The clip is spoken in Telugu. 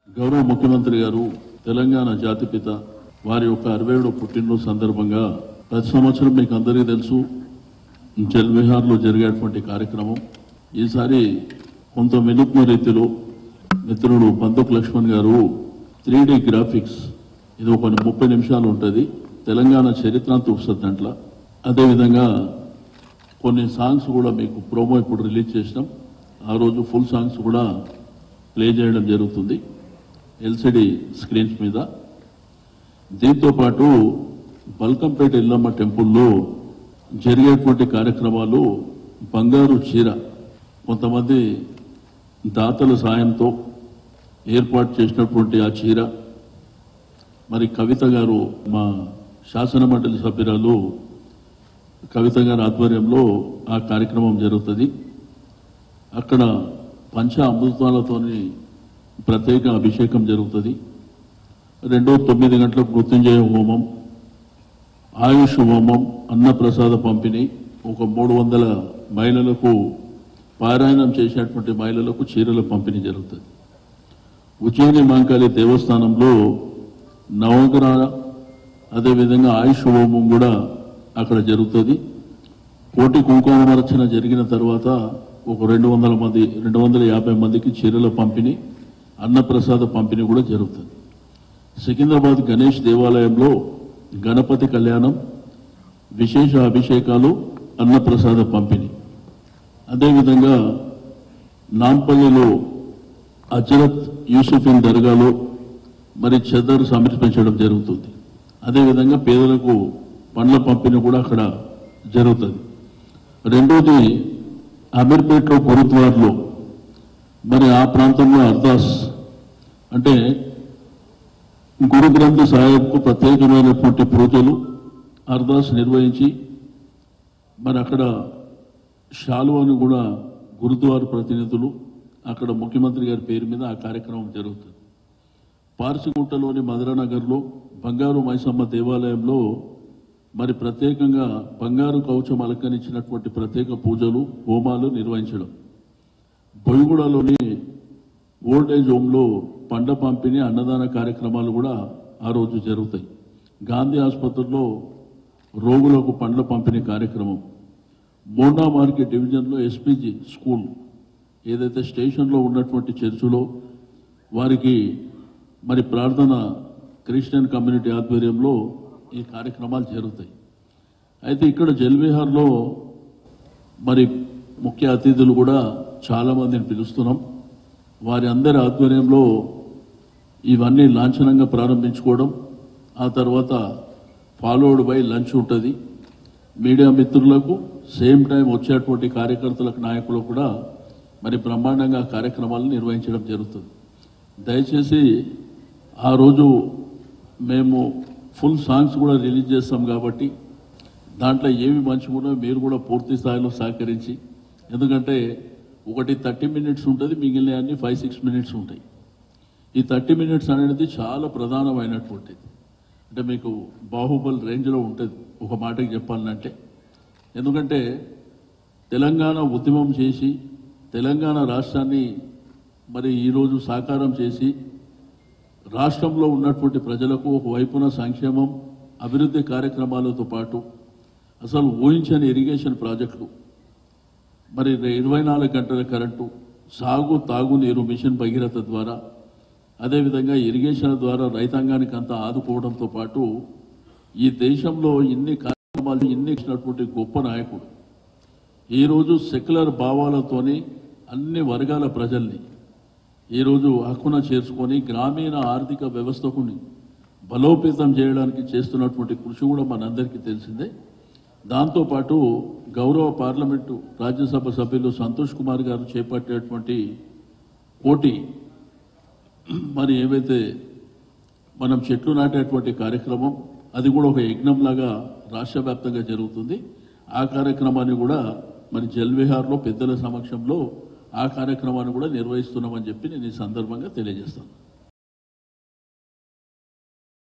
గౌరవ ముఖ్యమంత్రి గారు తెలంగాణ జాతిపిత వారి యొక్క అరవై ఏడవ పుట్టినరోజు సందర్భంగా ప్రతి సంవత్సరం మీకు అందరికీ తెలుసు జల్విహార్లో జరిగేటువంటి కార్యక్రమం ఈసారి కొంత వినూత్న రీతిలో మిత్రుడు పంతుకు లక్ష్మణ్ గారు త్రీ గ్రాఫిక్స్ ఇది ఒక ముప్పై నిమిషాలు ఉంటుంది తెలంగాణ చరిత్ర అంతా వస్తుంది దాంట్లో అదేవిధంగా కొన్ని సాంగ్స్ కూడా మీకు ప్రోమో ఇప్పుడు రిలీజ్ చేసినాం ఆ రోజు ఫుల్ సాంగ్స్ కూడా ప్లే చేయడం జరుగుతుంది ఎల్సిడి స్క్రీన్స్ మీద దీంతో పాటు బల్కంపేట ఇల్లమ్మ టెంపుల్లో జరిగేటువంటి కార్యక్రమాలు బంగారు చీర కొంతమంది దాతల సాయంతో ఏర్పాటు చేసినటువంటి ఆ చీర మరి కవిత గారు మా శాసన మండలి సభ్యురాలు కవిత గారి ఆధ్వర్యంలో ఆ కార్యక్రమం జరుగుతుంది అక్కడ పంచ అమృతాలతోని ప్రత్యేక అభిషేకం జరుగుతుంది రెండో తొమ్మిది గంటలకు మృత్యుంజయ హోమం ఆయుష్ హోమం అన్నప్రసాద పంపిణీ ఒక మూడు వందల మహిళలకు పారాయణం చేసేటువంటి మహిళలకు చీరల పంపిణీ జరుగుతుంది ఉజ్జయిని మాంకాళి దేవస్థానంలో నవగ్రహ అదేవిధంగా ఆయుష్ హోమం కూడా అక్కడ జరుగుతుంది కోటి కుంకుమార్చన జరిగిన తర్వాత ఒక రెండు వందల మంది రెండు వందల యాభై మందికి చీరల పంపిణీ అన్నప్రసాద పంపిణీ కూడా జరుగుతుంది సికింద్రాబాద్ గణేష్ దేవాలయంలో గణపతి కళ్యాణం విశేష అభిషేకాలు అన్నప్రసాద పంపిణీ అదేవిధంగా నాంపల్లిలో అజరత్ యూసుఫిన్ దర్గాలో మరి చెదర్ సమర్పించడం జరుగుతుంది అదేవిధంగా పేదలకు పండ్ల పంపిణీ కూడా అక్కడ జరుగుతుంది రెండోది అమీర్పేట్లో గురుద్వార్లో మరి ఆ ప్రాంతంలో అర్దాస్ అంటే గురు గ్రంథ సాహెబ్కు ప్రత్యేకమైనటువంటి పూజలు అర్దాస్ నిర్వహించి మరి అక్కడ షాలువాను కూడా గురుద్వార ప్రతినిధులు అక్కడ ముఖ్యమంత్రి గారి పేరు మీద ఆ కార్యక్రమం జరుగుతుంది పార్సిగుట్టలోని మధురానగర్లో బంగారు మైసమ్మ దేవాలయంలో మరి ప్రత్యేకంగా బంగారు కవచం అలంకరించినటువంటి ప్రత్యేక పూజలు హోమాలు నిర్వహించడం బొయ్యగూడలోని ఓల్డ్ ఏజ్ హోమ్లో పండ్ల పంపిణీ అన్నదాన కార్యక్రమాలు కూడా ఆ రోజు జరుగుతాయి గాంధీ ఆసుపత్రిలో రోగులకు పండ్ల పంపిణీ కార్యక్రమం మోండా మార్కెట్ డివిజన్లో ఎస్పీజీ స్కూల్ ఏదైతే స్టేషన్లో ఉన్నటువంటి చర్చిలో వారికి మరి ప్రార్థన క్రిస్టియన్ కమ్యూనిటీ ఆధ్వర్యంలో ఈ కార్యక్రమాలు జరుగుతాయి అయితే ఇక్కడ జల్విహార్లో మరి ముఖ్య అతిథులు కూడా చాలా మందిని పిలుస్తున్నాం వారి అందరి ఆధ్వర్యంలో ఇవన్నీ లాంఛనంగా ప్రారంభించుకోవడం ఆ తర్వాత ఫాలోడ్ బై లంచ్ ఉంటుంది మీడియా మిత్రులకు సేమ్ టైం వచ్చేటువంటి కార్యకర్తలకు నాయకులకు కూడా మరి బ్రహ్మాండంగా కార్యక్రమాలను నిర్వహించడం జరుగుతుంది దయచేసి ఆ రోజు మేము ఫుల్ సాంగ్స్ కూడా రిలీజ్ చేస్తాం కాబట్టి దాంట్లో ఏమి మంచిగా ఉన్నాయో మీరు కూడా పూర్తి స్థాయిలో సహకరించి ఎందుకంటే ఒకటి థర్టీ మినిట్స్ ఉంటుంది మిగిలిన అన్ని ఫైవ్ సిక్స్ మినిట్స్ ఉంటాయి ఈ థర్టీ మినిట్స్ అనేది చాలా ప్రధానమైనటువంటిది అంటే మీకు బాహుబల్ రేంజ్లో ఉంటుంది ఒక మాటకి చెప్పాలంటే ఎందుకంటే తెలంగాణ ఉద్యమం చేసి తెలంగాణ రాష్ట్రాన్ని మరి ఈరోజు సాకారం చేసి రాష్ట్రంలో ఉన్నటువంటి ప్రజలకు ఒకవైపున సంక్షేమం అభివృద్ధి కార్యక్రమాలతో పాటు అసలు ఊహించని ఇరిగేషన్ ప్రాజెక్టులు మరి ఇరవై నాలుగు గంటల కరెంటు సాగు తాగునీరు మిషన్ భగీరథ ద్వారా అదేవిధంగా ఇరిగేషన్ ద్వారా రైతాంగానికి అంతా ఆదుకోవడంతో పాటు ఈ దేశంలో ఇన్ని కార్యక్రమాలు ఇన్ని ఇచ్చినటువంటి గొప్ప నాయకుడు ఈరోజు సెక్యులర్ భావాలతోని అన్ని వర్గాల ప్రజల్ని ఈరోజు హక్కున చేర్చుకొని గ్రామీణ ఆర్థిక వ్యవస్థకు బలోపేతం చేయడానికి చేస్తున్నటువంటి కృషి కూడా మనందరికీ తెలిసిందే దాంతోపాటు గౌరవ పార్లమెంటు రాజ్యసభ సభ్యులు సంతోష్ కుమార్ గారు చేపట్టేటువంటి పోటీ మరి ఏవైతే మనం చెట్లు నాటేటువంటి కార్యక్రమం అది కూడా ఒక యజ్ఞంలాగా రాష్ట్ర వ్యాప్తంగా జరుగుతుంది ఆ కార్యక్రమాన్ని కూడా మరి జల్విహార్లో పెద్దల సమక్షంలో ఆ కార్యక్రమాన్ని కూడా నిర్వహిస్తున్నామని చెప్పి నేను ఈ సందర్భంగా తెలియజేస్తాను